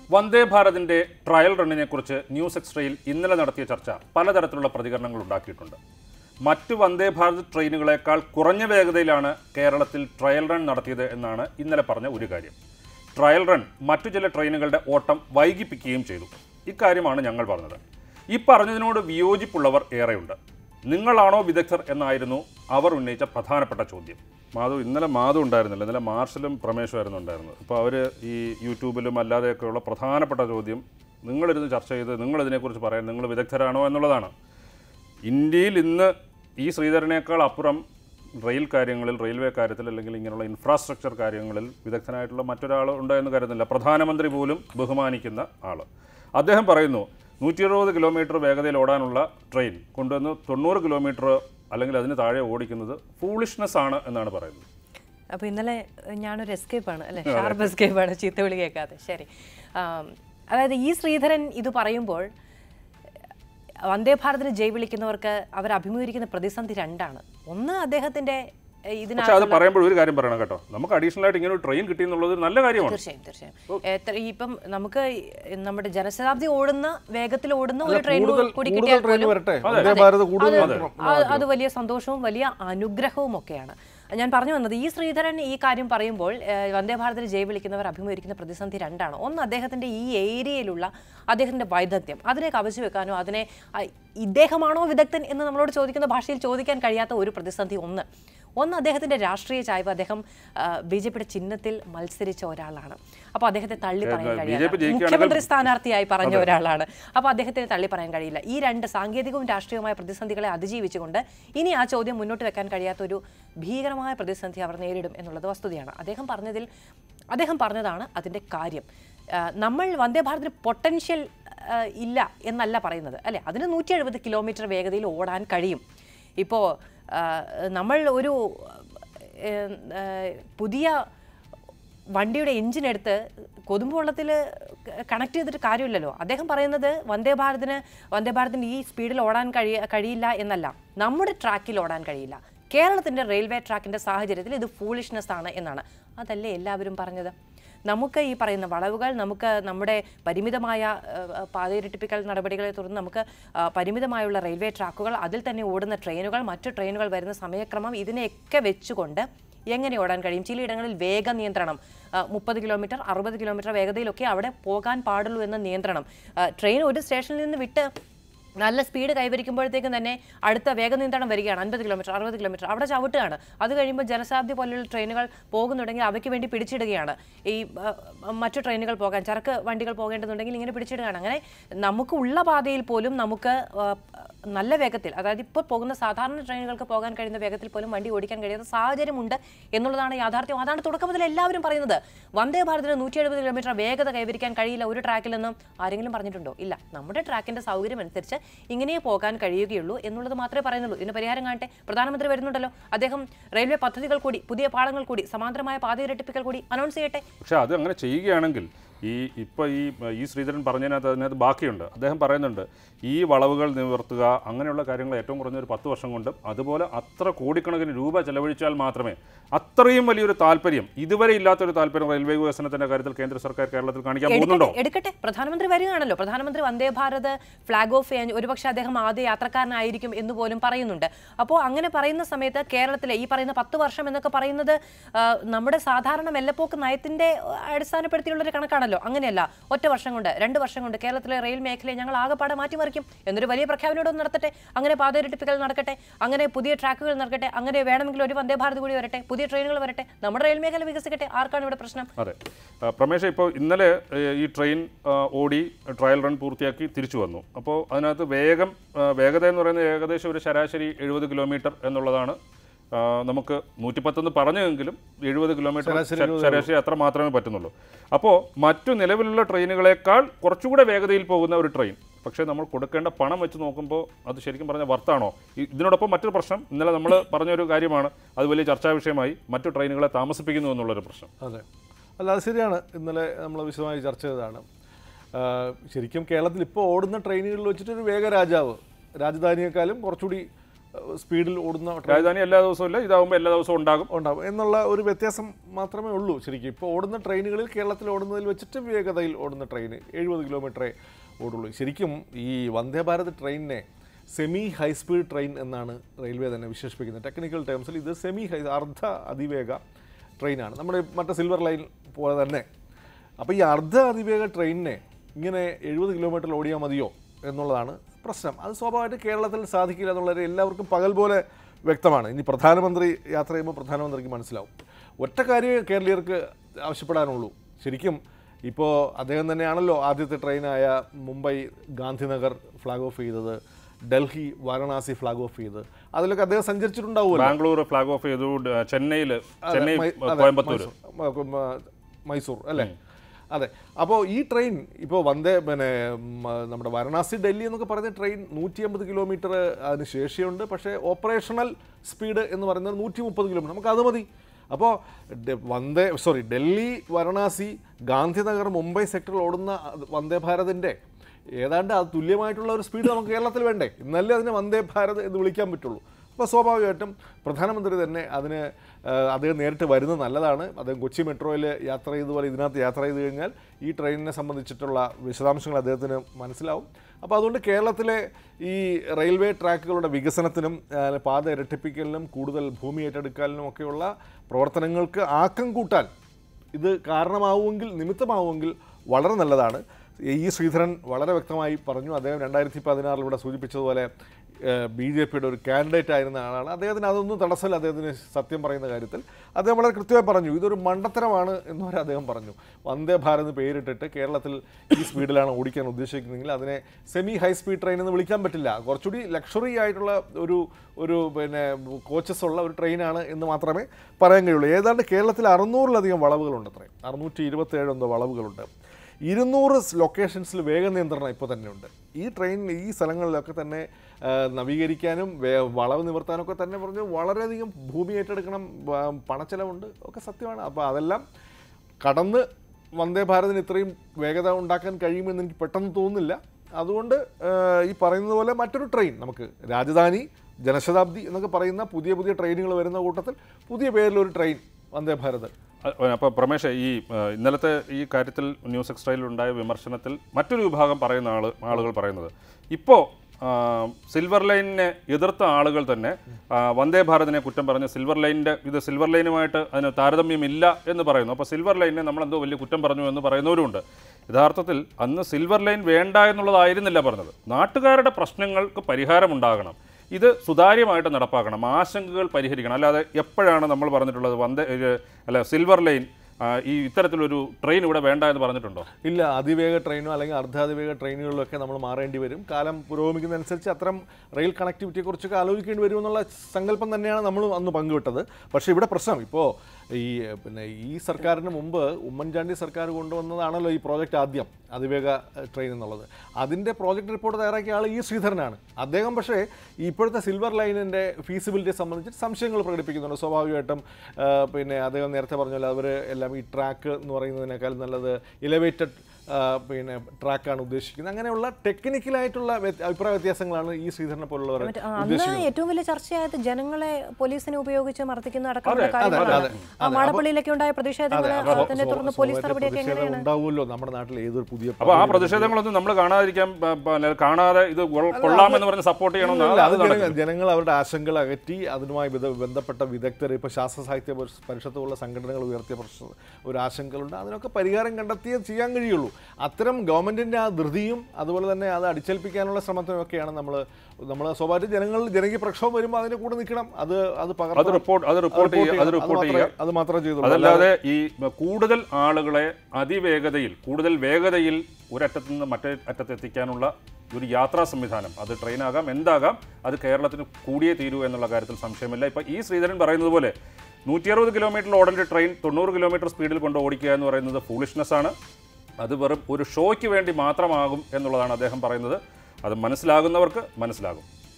വന്ദേ ഭാരതിന്റെ trial റണ്ണിനെ കുറിച്ച് news X-Trail ഇന്നലെ നടത്തിയ ചർച്ച പലതരത്തിലുള്ള പ്രതികരണങ്ങൾ ഉണ്ടാക്കിയിട്ടുണ്ട് മറ്റു വന്ദേ ഭാരത് ട്രെയിനുകളെക്കാൾ കുറഞ്ഞ വേഗതയിലാണ് കേരളത്തിൽ ട്രയൽ റൺ നടത്തിയത് എന്നാണ് ഇന്നലെ പറഞ്ഞ ഒരു കാര്യം ട്രയൽ റൺ മറ്റു ചില ട്രെയിനുകളുടെ ഓട്ടം വൈകിപ്പിക്കുകയും ചെയ്തു ഇക്കാര്യമാണ് ഞങ്ങൾ പറഞ്ഞത് ഈ പറഞ്ഞതിനോട് വിയോജിപ്പുള്ളവർ ഏറെയുണ്ട് നിങ്ങളാണോ വിദഗ്ധർ എന്നായിരുന്നു അവർ ഉന്നയിച്ച പ്രധാനപ്പെട്ട ചോദ്യം മാധു ഇന്നലെ മാധു ഉണ്ടായിരുന്നില്ല ഇന്നലെ മാർഷലും പ്രമേഷുമായിരുന്നു ഉണ്ടായിരുന്നത് ഇപ്പോൾ അവർ ഈ യൂട്യൂബിലും അല്ലാതെയൊക്കെയുള്ള പ്രധാനപ്പെട്ട ചോദ്യം നിങ്ങളിരുന്ന് ചർച്ച ചെയ്ത് നിങ്ങളിതിനെക്കുറിച്ച് പറയാൻ നിങ്ങൾ വിദഗ്ധരാണോ എന്നുള്ളതാണ് ഇന്ത്യയിൽ ഇന്ന് ഈ ശ്രീധരനേക്കാൾ അപ്പുറം റെയിൽ കാര്യങ്ങളിൽ റെയിൽവേ കാര്യത്തിൽ അല്ലെങ്കിൽ ഇങ്ങനെയുള്ള ഇൻഫ്രാസ്ട്രക്ചർ കാര്യങ്ങളിൽ വിദഗ്ധനായിട്ടുള്ള മറ്റൊരാൾ ഉണ്ടോ എന്ന് കരുതുന്നില്ല പ്രധാനമന്ത്രി പോലും ബഹുമാനിക്കുന്ന ആൾ അദ്ദേഹം പറയുന്നു നൂറ്റി അറുപത് കിലോമീറ്റർ വേഗതയിൽ ഓടാനുള്ള ട്രെയിൻ കൊണ്ടുവന്ന് തൊണ്ണൂറ് കിലോമീറ്റർ അല്ലെങ്കിൽ അതിന് താഴെ ഓടിക്കുന്നത് ഫൂളിഷ്നെസ് ആണ് എന്നാണ് പറയുന്നത് അപ്പോൾ ഇന്നലെ ഞാനൊരു എസ്കേപ്പാണ് അല്ലേ ഷാർപ്പ് എസ്കേപ്പാണ് ചീത്തവിളി കേൾക്കാതെ ശരി ആം, അതായത് ഈ ശ്രീധരൻ ഇത് പറയുമ്പോൾ വന്ദേ ഭാരതിന് ജയ് വിളിക്കുന്നവർക്ക് അവർ അഭിമുഖീകരിക്കുന്ന പ്രതിസന്ധി രണ്ടാണ് ഒന്ന് അദ്ദേഹത്തിന്റെ ഏഹ്, പക്ഷെ ഇതിനകത്ത് അത് പറയുമ്പോൾ ഒരു കാര്യം പറയണം കേട്ടോ നമുക്ക് അഡീഷണൽ ആയിട്ട് ഇങ്ങനെ ഒരു ട്രെയിൻ കിട്ടിയെന്നുള്ളത് ഒരു നല്ല കാര്യമാണ് തീർച്ചയായും തീർച്ചയായും എത്ര ഇപ്പം നമുക്ക് ഈ നമ്മുടെ ജനശതാബ്ദി ഓടുന്ന വേഗത്തിൽ ഓടുന്ന ഒരു ട്രെയിൻ കൂടുതൽ കൂടി കൂടുതൽ കിട്ടിയാൽ ട്രെയിൻ പോലും വരട്ടെ വന്ദേ ഭാരത് കൂടുതൽ അത് വരണം. അത് അത് വലിയ സന്തോഷവും വലിയ അനുഗ്രഹവും ഒക്കെയാണ് ഞാൻ പറഞ്ഞു വന്നത് ഈ ശ്രീധരൻ ഈ കാര്യം പറയുമ്പോൾ ഏഹ്, വന്ദേ ഭാരതിന് ജയ് വിളിക്കുന്നവർ അഭിമുഖീകരിക്കുന്ന പ്രതിസന്ധി രണ്ടാണ് ഒന്ന് അദ്ദേഹത്തിന്റെ ഈ ഏരിയയിലുള്ള അദ്ദേഹത്തിന്റെ വൈദഗ്ധ്യം അതിനെ കവച്ചു വെക്കാനോ അതിനെ ആ, ഇദ്ദേഹമാണോ വിദഗ്ധൻ എന്ന് നമ്മളോട് ചോദിക്കുന്ന ഭാഷയിൽ ചോദിക്കാൻ കഴിയാത്ത ഒരു പ്രതിസന്ധി ഒന്ന് ഒന്ന് അദ്ദേഹത്തിന്റെ രാഷ്ട്രീയ ചായ്വ് അദ്ദേഹം ബി ജെ പിയുടെ ചിഹ്നത്തിൽ മത്സരിച്ച ഒരാളാണ് അപ്പോൾ അദ്ദേഹത്തെ തള്ളി പറയാൻ ബി ജെ പി കഴിയില്ല ജയിക്കുകയാണെങ്കിൽ മുഖ്യമന്ത്രി സ്ഥാനാർത്ഥിയായി പറഞ്ഞ ഒരാളാണ് അപ്പോൾ അദ്ദേഹത്തിന് തള്ളി പറയാൻ കഴിയില്ല ഈ രണ്ട് സാങ്കേതികവും രാഷ്ട്രീയവുമായ പ്രതിസന്ധികളെ അതിജീവിച്ചുകൊണ്ട് ഇനി ആ ചോദ്യം മുന്നോട്ട് വെക്കാൻ കഴിയാത്ത ഒരു ഭീകരമായ പ്രതിസന്ധി അവർ നേരിടും എന്നുള്ളത് വസ്തുതയാണ് അദ്ദേഹം പറഞ്ഞതിൽ അദ്ദേഹം പറഞ്ഞതാണ് അതിൻ്റെ കാര്യം ആ, നമ്മൾ വന്ദേ ഭാരതിന് പൊട്ടൻഷ്യൽ ഇല്ല എന്നല്ല പറയുന്നത് അല്ലേ അതിന് നൂറ്റി എഴുപത് കിലോമീറ്റർ വേഗതയിൽ ഓടാൻ കഴിയും ഇപ്പോൾ നമ്മൾ ഒരു ഏഹ്, ഏഹ്, പുതിയ വണ്ടിയുടെ എഞ്ചിൻ എടുത്ത് കൊതുമ്പ് വെള്ളത്തിൽ കണക്ട് ചെയ്തിട്ട് കാര്യമില്ലല്ലോ അദ്ദേഹം പറയുന്നത് വന്ദേ ഭാരതിന് വന്ദേ ഭാരതിന് ഈ സ്പീഡിൽ ഓടാൻ കഴിയ കഴിയില്ല എന്നല്ല നമ്മുടെ ട്രാക്കിൽ ഓടാൻ കഴിയില്ല കേരളത്തിൻ്റെ റെയിൽവേ ട്രാക്കിൻ്റെ സാഹചര്യത്തിൽ ഇത് ഫൂളിഷ്നെസ് ആണ് എന്നാണ് അതല്ലേ എല്ലാവരും പറഞ്ഞത് നമുക്ക് ഈ പറയുന്ന വളവുകൾ നമുക്ക് നമ്മുടെ പരിമിതമായ ഏഹ്, പാതയിരട്ടിപ്പിക്കൽ നടപടികളെ തുടർന്ന് നമുക്ക് ആ, പരിമിതമായുള്ള റെയിൽവേ ട്രാക്കുകൾ അതിൽ തന്നെ ഓടുന്ന ട്രെയിനുകൾ മറ്റു ട്രെയിനുകൾ വരുന്ന സമയക്രമം ഇതിനെയൊക്കെ വെച്ചുകൊണ്ട് എങ്ങനെ ഓടാൻ കഴിയും ചിലയിടങ്ങളിൽ വേഗ നിയന്ത്രണം മുപ്പത് കിലോമീറ്റർ അറുപത് കിലോമീറ്റർ വേഗതയിലൊക്കെ അവിടെ പോകാൻ പാടുള്ളൂ എന്ന നിയന്ത്രണം ആ, ട്രെയിൻ ഒരു സ്റ്റേഷനിൽ നിന്ന് വിട്ട് നല്ല സ്പീഡ് കൈവരിക്കുമ്പോഴത്തേക്കും തന്നെ അടുത്ത വേഗ നിയന്ത്രണം വരികയാണ് അൻപത് കിലോമീറ്റർ അറുപത് കിലോമീറ്റർ അവിടെ ചവിട്ടുകയാണ് അത് കഴിയുമ്പോൾ ജനശതാബ്ദി പോലെയുള്ള ട്രെയിനുകൾ പോകുന്നുണ്ടെങ്കിൽ അവയ്ക്ക് വേണ്ടി പിടിച്ചിടുകയാണ് ഈ ആ, മറ്റു ട്രെയിനുകൾ പോകാൻ ചരക്ക് വണ്ടികൾ പോകേണ്ടതുണ്ടെങ്കിൽ ഇങ്ങനെ പിടിച്ചിടുകയാണ് അങ്ങനെ നമുക്ക് ഉള്ള പാതയിൽ പോലും നമുക്ക് ആ, നല്ല വേഗത്തിൽ അതായത് ഇപ്പോൾ പോകുന്ന സാധാരണ ട്രെയിനുകൾക്ക് പോകാൻ കഴിയുന്ന വേഗത്തിൽ പോലും വണ്ടി ഓടിക്കാൻ കഴിയാത്ത സാഹചര്യമുണ്ട് എന്നുള്ളതാണ് യാഥാർത്ഥ്യം അതാണ് തുടക്കം മുതൽ എല്ലാവരും പറയുന്നത് വന്ദേ ഭാരതിന് നൂറ്റി എഴുപത് കിലോമീറ്റർ വേഗത കൈവരിക്കാൻ കഴിയില്ല ഒരു ട്രാക്കിൽ നിന്നും ആരെങ്കിലും പറഞ്ഞിട്ടുണ്ടോ ഇല്ല നമ്മുടെ ട്രാക്കിന്റെ സൗകര്യം അനുസരിച്ച് ഇങ്ങനെയേ പോകാൻ കഴിയുകയുള്ളൂ എന്നുള്ളത് മാത്രമേ പറയുന്നുള്ളൂ ഇതിന് പരിഹാരം കാണട്ടെ പ്രധാനമന്ത്രി വരുന്നുണ്ടല്ലോ അദ്ദേഹം റെയിൽവേ പദ്ധതികൾ കൂടി പുതിയ പാളങ്ങൾ കൂടി സമാന്തരമായ പാത ഇരട്ടിപ്പിക്കൽ കൂടി അനൗൺസ് ചെയ്യട്ടെ പക്ഷേ അത് അങ്ങനെ ചെയ്യുകയാണെങ്കിൽ ഈ ഇപ്പോൾ ഈ ഈ ശ്രീധരൻ പറഞ്ഞതിനകത്ത് അതിനകത്ത് ബാക്കിയുണ്ട് അദ്ദേഹം പറയുന്നുണ്ട് ഈ വളവുകൾ നിവർത്തുക അങ്ങനെയുള്ള കാര്യങ്ങൾ ഏറ്റവും കുറഞ്ഞ ഒരു പത്ത് വർഷം കൊണ്ട് അതുപോലെ അത്ര കോടിക്കണക്കിന് രൂപ ചെലവഴിച്ചാൽ മാത്രമേ അത്രയും വലിയൊരു താല്പര്യം ഇതുവരെ ഇല്ലാത്തൊരു താല്പര്യം റെയിൽവേ വികസനത്തിന്റെ കാര്യത്തിൽ കേന്ദ്ര സർക്കാർ കേരളത്തിൽ കാണിക്കാൻ പോകുന്നുണ്ടോ എടുക്കട്ടെ എടുക്കട്ടെ പ്രധാനമന്ത്രി വരികയാണല്ലോ പ്രധാനമന്ത്രി വന്ദേ ഭാരത് ഫ്ലാഗ് ഓഫ് ചെയ്യാൻ ഒരുപക്ഷെ അദ്ദേഹം ആദ്യ യാത്രക്കാരനായിരിക്കും എന്ന് പോലും പറയുന്നുണ്ട് അപ്പോൾ അങ്ങനെ പറയുന്ന സമയത്ത് കേരളത്തിലെ ഈ പറയുന്ന പത്ത് വർഷം എന്നൊക്കെ പറയുന്നത് ആ, നമ്മുടെ സാധാരണ മെല്ലപ്പോക്ക് നയത്തിന്റെ അടിസ്ഥാനപ്പെടുത്തിയുള്ള ഒരു കണക്കാണല്ലോ അങ്ങനെയല്ല ഒറ്റ വർഷം കൊണ്ട് രണ്ട് വർഷം കൊണ്ട് കേരളത്തിലെ റെയിൽ മേഖലയെ ഞങ്ങൾ ആകെപ്പാടെ മാറ്റിമറിക്കും എന്നൊരു വലിയ പ്രഖ്യാപനോട് നടത്തട്ടെ അങ്ങനെ പാതയിരട്ടിപ്പിക്കൽ നടക്കട്ടെ അങ്ങനെ പുതിയ ട്രാക്കുകൾ നടക്കട്ടെ അങ്ങനെ വേണമെങ്കിൽ ഒരു വന്ദേ ഭാരത് കൂടി വരട്ടെ പുതിയ ട്രെയിനുകൾ വരട്ടെ നമ്മുടെ റെയിൽ മേഖല വികസിക്കട്ടെ ആർക്കാണ് ഇവിടെ പ്രശ്നം അതെ ആ, പ്രമേഷ് ഇപ്പോൾ ഇന്നലെ ഏ, ഈ ട്രെയിൻ ആ, ഓടി ട്രയൽ റൺ പൂർത്തിയാക്കി തിരിച്ചു വന്നു അപ്പോൾ അതിനകത്ത് വേഗം ആ, വേഗത എന്ന് പറയുന്നത് ഏകദേശം ഒരു ശരാശരി എഴുപത് കിലോമീറ്റർ എന്നുള്ളതാണ് ആ, നമുക്ക് നൂറ്റിപ്പത്തൊന്ന് പറഞ്ഞെങ്കിലും എഴുപത് കിലോമീറ്റർ ശരാശരി ശ- ശരാശരി അത്ര മാത്രമേ പറ്റുന്നുള്ളൂ അപ്പോൾ മറ്റു നിലവിലുള്ള ട്രെയിനുകളെക്കാൾ കുറച്ചുകൂടെ വേഗതയിൽ പോകുന്ന ഒരു ട്രെയിൻ പക്ഷേ നമ്മൾ കൊടുക്കേണ്ട പണം വെച്ച് നോക്കുമ്പോൾ അത് ശരിക്കും പറഞ്ഞാൽ വർത്താണോ ഇ- ഇതിനോടൊപ്പം മറ്റൊരു പ്രശ്നം ഇന്നലെ നമ്മൾ പറഞ്ഞൊരു കാര്യമാണ് അത് വലിയ ചർച്ചാ വിഷയമായി മറ്റു ട്രെയിനുകളെ താമസിപ്പിക്കുന്നു എന്നുള്ളൊരു പ്രശ്നം അതെ അല്ല അത് ശരിയാണ് ഇന്നലെ നമ്മൾ വിശദമായി ചർച്ച ചെയ്തതാണ് ആ, ശരിക്കും കേരളത്തിൽ ഇപ്പോൾ ഓടുന്ന ട്രെയിനുകളിൽ വെച്ചിട്ടൊരു വേഗരാജാവ് രാജധാനിയെക്കാളും കുറച്ചുകൂടി ഏഹ്, സ്പീഡിൽ ഓടുന്ന ട്രെയിൻ രാജധാനി എല്ലാ ദിവസവും ഇല്ല ഇതാവുമ്പോൾ എല്ലാ ദിവസവും ഉണ്ടാകും ഉണ്ടാവും എന്നുള്ള ഒരു വ്യത്യാസം മാത്രമേ ഉള്ളൂ ശരിക്കും ഇപ്പോൾ ഓടുന്ന ട്രെയിനുകളിൽ കേരളത്തിൽ ഓടുന്നതിൽ വെച്ചിട്ട് വേഗതയിൽ ഓടുന്ന ട്രെയിൻ എഴുപത് കിലോമീറ്ററേ ഓടുള്ളൂ ശരിക്കും ഈ വന്ദേ ഭാരത് ട്രെയിനിനെ സെമി ഹൈ സ്പീഡ് ട്രെയിൻ എന്നാണ് റെയിൽവേ തന്നെ വിശേഷിപ്പിക്കുന്നത് ടെക്നിക്കൽ ടേംസിൽ ഇത് സെമി ഹൈ അർദ്ധ അതിവേഗ ട്രെയിനാണ് നമ്മുടെ മറ്റേ സിൽവർ ലൈൻ പോലെ തന്നെ അപ്പോൾ ഈ അർദ്ധ അതിവേഗ ട്രെയിനിനെ ഇങ്ങനെ എഴുപത് കിലോമീറ്ററിൽ ഓടിയാൽ മതിയോ എന്നുള്ളതാണ് പ്രശ്നം അത് സ്വാഭാവികമായിട്ട് കേരളത്തിൽ സാധിക്കില്ല എന്നുള്ളത് എല്ലാവർക്കും പകൽ പോലെ വ്യക്തമാണ് ഇനി പ്രധാനമന്ത്രി യാത്ര ചെയ്യുമ്പോൾ പ്രധാനമന്ത്രിക്ക് മനസ്സിലാവും ഒറ്റ കാര്യമേ കേരളീയർക്ക് ആവശ്യപ്പെടാനുള്ളൂ ശരിക്കും ഇപ്പോൾ അദ്ദേഹം തന്നെയാണല്ലോ ആദ്യത്തെ ട്രെയിനായ മുംബൈ ഗാന്ധിനഗർ ഫ്ലാഗ് ഓഫ് ചെയ്തത് ഡൽഹി വാരണാസി ഫ്ലാഗ് ഓഫ് ചെയ്ത് അതിലൊക്കെ അദ്ദേഹം സഞ്ചരിച്ചിട്ടുണ്ടാവുമല്ലോ ബാംഗ്ലൂർ ഫ്ലാഗ് ഓഫ് ചെയ്തു ഡ- ചെന്നൈയിൽ അതെ, ചെന്നൈ മൈ- അതെ, കോയമ്പത്തൂർ മൈസൂർ. മ- മ- മ- മൈസൂർ അല്ലേ അതെ അപ്പോൾ ഈ ട്രെയിൻ ഇപ്പോൾ വന്ദേ പിന്നെ മ, നമ്മുടെ വാരണാസി ഡൽഹി എന്നൊക്കെ പറയുന്ന ട്രെയിൻ നൂറ്റി അമ്പത് കിലോമീറ്റർ അതിന് ശേഷിയുണ്ട് പക്ഷേ ഓപ്പറേഷണൽ സ്പീഡ് എന്ന് പറയുന്നത് നൂറ്റി മുപ്പത് കിലോമീറ്റർ നമുക്ക് അത് മതി അപ്പോൾ ഡെ- വന്ദേ സോറി ഡൽഹി വാരണാസി ഗാന്ധിനഗർ മുംബൈ സെക്ടറിൽ ഓടുന്ന അത് വന്ദേ ഭാരതിൻ്റെ ഏതാണ്ട് അത് തുല്യമായിട്ടുള്ള ഒരു സ്പീഡ് നമുക്ക് കേരളത്തിൽ വേണ്ടേ ഇന്നല്ലേ അതിനെ വന്ദേ ഭാരത് എന്ന് വിളിക്കാൻ പറ്റുള്ളൂ അപ്പോൾ സ്വാഭാവികമായിട്ടും പ്രധാനമന്ത്രി തന്നെ അതിന് ആ, അദ്ദേഹം നേരിട്ട് വരുന്നത് നല്ലതാണ് അദ്ദേഹം കൊച്ചി മെട്രോയിൽ യാത്ര ചെയ്തതുപോലെ ഇതിനകത്ത് യാത്ര ചെയ്ത് കഴിഞ്ഞാൽ ഈ ട്രെയിനിനെ സംബന്ധിച്ചിട്ടുള്ള വിശദാംശങ്ങൾ അദ്ദേഹത്തിന് മനസ്സിലാവും അപ്പോൾ അതുകൊണ്ട് കേരളത്തിലെ ഈ റെയിൽവേ ട്രാക്കുകളുടെ വികസനത്തിനും ആ, പാത ഇരട്ടിപ്പിക്കലിനും കൂടുതൽ ഭൂമി ഏറ്റെടുക്കലിനും ഒക്കെയുള്ള പ്രവർത്തനങ്ങൾക്ക് ആക്കം കൂട്ടാൻ ഇത് കാരണമാവുമെങ്കിൽ നിമിത്തമാവുമെങ്കിൽ വളരെ നല്ലതാണ് ഈ ശ്രീധരൻ വളരെ വ്യക്തമായി പറഞ്ഞു അദ്ദേഹം രണ്ടായിരത്തി പതിനാറിൽ ഇവിടെ സൂചിപ്പിച്ചതുപോലെ ബി ജെ പിയുടെ ഒരു കാൻഡിഡേറ്റ് ആയിരുന്ന ആളാണ് അദ്ദേഹത്തിന് അതൊന്നും തടസ്സമില്ല അദ്ദേഹത്തിന് സത്യം പറയുന്ന കാര്യത്തിൽ അദ്ദേഹം വളരെ കൃത്യമായി പറഞ്ഞു ഇതൊരു മണ്ടത്തരമാണ് എന്ന് വരെ അദ്ദേഹം പറഞ്ഞു വന്ദേ ഭാരത് പേരിട്ടിട്ട് കേരളത്തിൽ ഈ സ്പീഡിലാണ് ഓടിക്കാൻ ഉദ്ദേശിക്കുന്നതെങ്കിൽ അതിനെ സെമി ഹൈ സ്പീഡ് ട്രെയിൻ എന്ന് വിളിക്കാൻ പറ്റില്ല കുറച്ചുകൂടി ലക്ഷറി ആയിട്ടുള്ള ഒരു ഒരു പിന്നെ കോച്ചസ് ഉള്ള ഒരു ട്രെയിനാണ് എന്ന് മാത്രമേ പറയാൻ കഴിയുള്ളൂ ഏതാണ്ട് കേരളത്തിൽ അറുന്നൂറിലധികം വളവുകളുണ്ട് അത്രയും അറുന്നൂറ്റി ഇരുപത്തേഴ് എന്തോ വളവുകളുണ്ട് ഇരുന്നൂറ് ലൊക്കേഷൻസിൽ വേഗ നിയന്ത്രണം ഇപ്പോൾ തന്നെ ഉണ്ട് ഈ ട്രെയിൻ ഈ സ്ഥലങ്ങളിലൊക്കെ തന്നെ ആ, നവീകരിക്കാനും വേ വളവ് നിവർത്താനൊക്കെ തന്നെ പറഞ്ഞ് വളരെയധികം ഭൂമി ഏറ്റെടുക്കണം ആ, പണച്ചെലവുണ്ട് ഒക്കെ സത്യമാണ് അപ്പോൾ അതെല്ലാം കടന്ന് വന്ദേ ഭാരതിന് ഇത്രയും വേഗത ഉണ്ടാക്കാൻ കഴിയുമെന്ന് എനിക്ക് പെട്ടെന്ന് തോന്നുന്നില്ല അതുകൊണ്ട് ആ, ഈ പറയുന്നത് പോലെ മറ്റൊരു ട്രെയിൻ നമുക്ക് രാജധാനി ജനശതാബ്ദി എന്നൊക്കെ പറയുന്ന പുതിയ പുതിയ ട്രെയിനുകൾ വരുന്ന കൂട്ടത്തിൽ പുതിയ പേരിലൊരു ട്രെയിൻ വന്ദേ ഭാരത് അപ്പോൾ പ്രമേഷ് ഈ ആ, ഇന്നലത്തെ ഈ കാര്യത്തിൽ ന്യൂസ് എക്സ്ട്രയിൽ ഉണ്ടായ വിമർശനത്തിൽ മറ്റൊരു വിഭാഗം പറയുന്ന ആള് ആളുകൾ പറയുന്നത് ഇപ്പോൾ സിൽവർ ലൈനിനെ എതിർത്ത ആളുകൾ തന്നെ ആ, വന്ദേ ഭാരതിനെ കുറ്റം പറഞ്ഞ് സിൽവർ ലൈനിൻ്റെ ഇത് സിൽവർ ലൈനുമായിട്ട് അതിന് താരതമ്യമില്ല എന്ന് പറയുന്നു അപ്പോൾ സിൽവർ ലൈനിനെ നമ്മളെന്തോ വലിയ കുറ്റം പറഞ്ഞു എന്ന് പറയുന്നവരുമുണ്ട് യഥാർത്ഥത്തിൽ അന്ന് സിൽവർ ലൈൻ വേണ്ട എന്നുള്ളതായിരുന്നില്ല പറഞ്ഞത് നാട്ടുകാരുടെ പ്രശ്നങ്ങൾക്ക് പരിഹാരമുണ്ടാകണം ഇത് സുതാര്യമായിട്ട് നടപ്പാക്കണം ആശങ്കകൾ പരിഹരിക്കണം അല്ലാതെ എപ്പോഴാണ് നമ്മൾ പറഞ്ഞിട്ടുള്ളത് വന്ദേ ഇത് അല്ല സിൽവർ ലൈൻ ആ, ഈ ഇത്തരത്തിലൊരു ട്രെയിൻ ഇവിടെ വേണ്ട എന്ന് പറഞ്ഞിട്ടുണ്ടോ ഇല്ല അതിവേഗ ട്രെയിനോ അല്ലെങ്കിൽ അർദ്ധാതിവേഗ ട്രെയിനുകളിലൊക്കെ നമ്മൾ മാറേണ്ടി വരും കാലം പുരോഗമിക്കുന്നതനുസരിച്ച് അത്തരം റെയിൽ കണക്ടിവിറ്റിയെക്കുറിച്ചൊക്കെ ആലോചിക്കേണ്ടി വരും എന്നുള്ള സങ്കല്പം തന്നെയാണ് നമ്മൾ അന്ന് പങ്കുവിട്ടത് പക്ഷേ ഇവിടെ പ്രശ്നം ഇപ്പോൾ ഈ പിന്നെ ഈ സർക്കാരിന് മുമ്പ് ഉമ്മൻചാണ്ടി സർക്കാർ കൊണ്ടുവന്നതാണല്ലോ ഈ പ്രോജക്റ്റ് ആദ്യം അതിവേഗ ട്രെയിൻ എന്നുള്ളത് അതിൻ്റെ പ്രോജക്റ്റ് റിപ്പോർട്ട് തയ്യാറാക്കിയ ആൾ ഈ ശ്രീധരനാണ് അദ്ദേഹം പക്ഷേ ഈ ഇപ്പോഴത്തെ സിൽവർ ലൈനിൻ്റെ ഫീസിബിലിറ്റിയെ സംബന്ധിച്ച് സംശയങ്ങൾ പ്രകടിപ്പിക്കുന്നുണ്ട് സ്വാഭാവികമായിട്ടും ആ, പിന്നെ അദ്ദേഹം നേരത്തെ പറഞ്ഞല്ലോ അവർ എല്ലാം ഈ ട്രാക്ക് എന്ന് പറയുന്നതിനേക്കാൾ നല്ലത് ഇലവേറ്റഡ് പിന്നെ ട്രാക്കാണ് ഉദ്ദേശിക്കുന്നത് അങ്ങനെയുള്ള ടെക്നിക്കലായിട്ടുള്ള വ്യത്- അഭിപ്രായ വ്യത്യാസങ്ങളാണ് ഈ ശ്രീധരനെ പോലുള്ളവർ മറ്റേ, ആ, അന്ന് ഏറ്റവും വലിയ ചർച്ചയായത് ജനങ്ങളെ പോലീസിനെ ഉപയോഗിച്ച് മർദ്ദിക്കുന്ന അടക്കമുള്ള അതെ, കാര്യങ്ങളാണ് അതെ, ആ മാടപ്പള്ളിയിലൊക്കെ ഉണ്ടായ പ്രതിഷേധങ്ങൾ അതിനെ തുടർന്ന് പോലീസ് നടപടിയൊക്കെ എങ്ങനെയാണ് ഉണ്ടാവുമല്ലോ നമ്മുടെ നാട്ടിൽ ഏതൊരു പുതിയ അപ്പോൾ ആ പ്രതിഷേധങ്ങളൊന്നും നമ്മൾ കാണാതിരിക്കാൻ പ- പ- അല്ല, കാണാതെ ഇത് കൊൾ- കൊള്ളാമെന്ന് പറഞ്ഞ് സപ്പോർട്ട് ചെയ്യണമെന്ന് ഇല്ല, അത് അത് നടക്കില്ല. ജനങ്ങൾ ജനങ്ങൾ അവരുടെ ആശങ്കകൾ അകറ്റി അതുമായി ബന്ധ- ബന്ധപ്പെട്ട വിദഗ്ധർ ഇപ്പോൾ ശാസ്ത്ര സാഹിത്യ പരിഷ- പരിഷത്ത് പോലുള്ള സംഘടനകൾ ഉയർത്തിയ പ്രശ്ന ഒരു ആശങ്കകളുണ്ട് അതിനൊക്കെ പരിഹാരം കണ്ടെത്തിയേ ചെയ്യാൻ കഴിയുള്ളൂ അത്തരം ഗവൺമെന്റിന്റെ ആ ധൃതിയും അതുപോലെ തന്നെ അത് അടിച്ചേൽപ്പിക്കാനുള്ള ശ്രമത്തിനൊക്കെയാണ് നമ്മൾ നമ്മൾ സ്വാഭാവിക ജനങ്ങൾ ജനകീയ പ്രക്ഷോഭം വരുമ്പോൾ അതിന്റെ കൂടെ നിൽക്കണം അത് അത് അത് പകർത്താൻ- റിപ്പോർട്ട് അത് റിപ്പോർട്ട് report ചെയ്യുക അത് ചെയ്യണം. റിപ്പോർട്ട് മാത്രമേ- ചെയ്യുക അത് മാത്രമേ ചെയ്തുള്ളൂ അതല്ലാതെ ഈ കൂടുതൽ ആളുകളെ അതിവേഗതയിൽ കൂടുതൽ വേഗതയിൽ ഒരറ്റത്തു നിന്ന് മറ്റേ അറ്റത്തെത്തിക്കാനുള്ള ഒരു യാത്രാ സംവിധാനം അത് ട്രെയിനാകാം എന്താകാം അത് കേരളത്തിന് കൂടിയേ തീരൂ എന്നുള്ള കാര്യത്തിൽ സംശയമില്ല ഇപ്പം ഈ ശ്രീധരൻ പറയുന്നത് പോലെ നൂറ്റി അറുപത് കിലോമീറ്റർ ഓടേണ്ട ട്രെയിൻ തൊണ്ണൂറ് കിലോമീറ്റർ സ്പീഡിൽ കൊണ്ട് ഓടിക്കുക എന്ന് പറയുന്നത് ഫൂളിഷ്നെസ് ആണ് അത് വെറും ഒരു ഷോയ്ക്ക് വേണ്ടി മാത്രമാകും എന്നുള്ളതാണ് അദ്ദേഹം പറയുന്നത് അത് മനസ്സിലാകുന്നവർക്ക് മനസ്സിലാകും